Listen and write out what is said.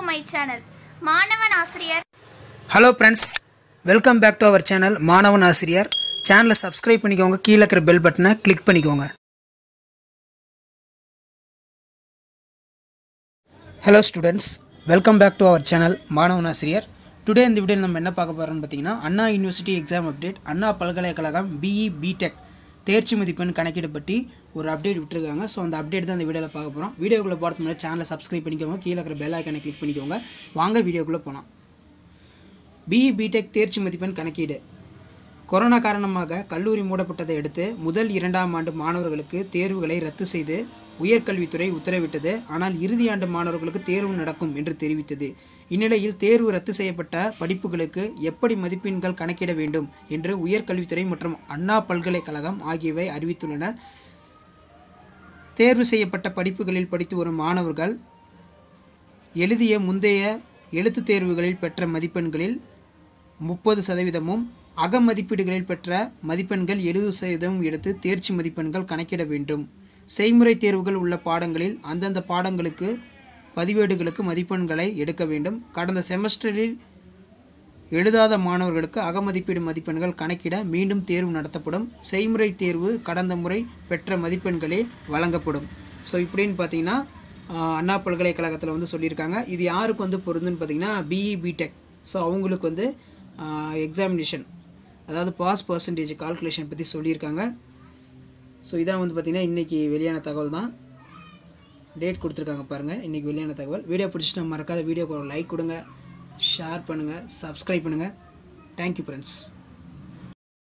my channel மாணவன் ஆசிரியர் hello friends welcome back to our channel மாணவன் ஆசிரியர் சேனலை சப்ஸ்கிரைப் பண்ணிக்கோங்க கீழே இருக்கிற பெல் பட்டனை கிளிக் பண்ணிக்கோங்க hello students welcome back to our channel மாணவன் ஆசிரியர் டுடே இந்த வீடியோ நம்ம என்ன பார்க்க போகிறோம்னு பார்த்தீங்கன்னா Anna university exam update Anna பல்கலைக்கழகம் பிஇ பிடெக் தேர்ச்சி மதிப்பெண் கணக்கீடு பற்றி ஒரு அப்டேட் விட்டுருக்காங்க ஸோ அந்த அப்டேட் தான் இந்த வீடியோவில் பார்க்க போகிறோம் வீடியோக்குள்ளே போகிறது முன்னாடி சேனலை சப்ஸ்கிரைப் பண்ணிக்கோங்க கீழே இருக்கிற பெல் ஐக்கனை கிளிக் பண்ணிக்கோங்க வாங்க வீடியோக்குள்ளே போகலாம் பிஇ பிடெக் தேர்ச்சி மதிப்பெண் கணக்கீடு கொரோனா காரணமாக கல்லூரி மூடப்பட்டதை அடுத்து முதல் இரண்டாம் ஆண்டு மாணவர்களுக்கு தேர்வுகளை ரத்து செய்து உயர்கல்வித்துறை உத்தரவிட்டது ஆனால் இறுதி ஆண்டு மாணவர்களுக்கு தேர்வு நடக்கும் என்று தெரிவித்தது இந்நிலையில் தேர்வு ரத்து செய்யப்பட்ட படிப்புகளுக்கு எப்படி மதிப்பெண்கள் கணக்கிட வேண்டும் என்று உயர்கல்வித்துறை மற்றும் அண்ணா பல்கலைக்கழகம் ஆகியவை அறிவித்துள்ளன தேர்வு செய்யப்பட்ட படிப்புகளில் படித்து வரும் மாணவர்கள் எழுதிய முந்தைய எழுத்துத் தேர்வுகளில் பெற்ற மதிப்பெண்களில் முப்பது சதவீதமும் அக மதிப்பீடுகளில் பெற்ற மதிப்பெண்கள் எழுபது சதவீதம் எடுத்து தேர்ச்சி மதிப்பெண்கள் கணக்கிட வேண்டும் செய்முறை தேர்வுகள் உள்ள பாடங்களில் அந்தந்த பாடங்களுக்கு பதிவேடுகளுக்கு மதிப்பெண்களை எடுக்க வேண்டும் கடந்த செமஸ்டரில் எழுதாத மாணவர்களுக்கு அகமதிப்பீடு மதிப்பெண்கள் கணக்கிட மீண்டும் தேர்வு நடத்தப்படும் செய்முறை தேர்வு கடந்த முறை பெற்ற மதிப்பெண்களே வழங்கப்படும் ஸோ இப்படின்னு பார்த்தீங்கன்னா ஆஹ், அண்ணா பல்கலைக்கழகத்தில் வந்து சொல்லியிருக்காங்க இது யாருக்கு வந்து பொருந்துன்னு பார்த்தீங்கன்னா பிஇ பிடெக் ஸோ அவங்களுக்கு வந்து எக்ஸாமினேஷன் அதாவது பாஸ் பர்சன்டேஜ் கால்குலேஷன் பற்றி சொல்லியிருக்காங்க ஸோ இதான் வந்து பார்த்தீங்கன்னா இன்றைக்கி வெளியான தகவல் தான் டேட் கொடுத்துருக்காங்க பாருங்கள் இன்றைக்கி வெளியான தகவல் வீடியோ பிடிச்சிட்டு மறக்காத வீடியோக்கு ஒரு லைக் கொடுங்க ஷேர் பண்ணுங்கள் சப்ஸ்கிரைப் பண்ணுங்கள் தேங்க்யூ ஃப்ரெண்ட்ஸ்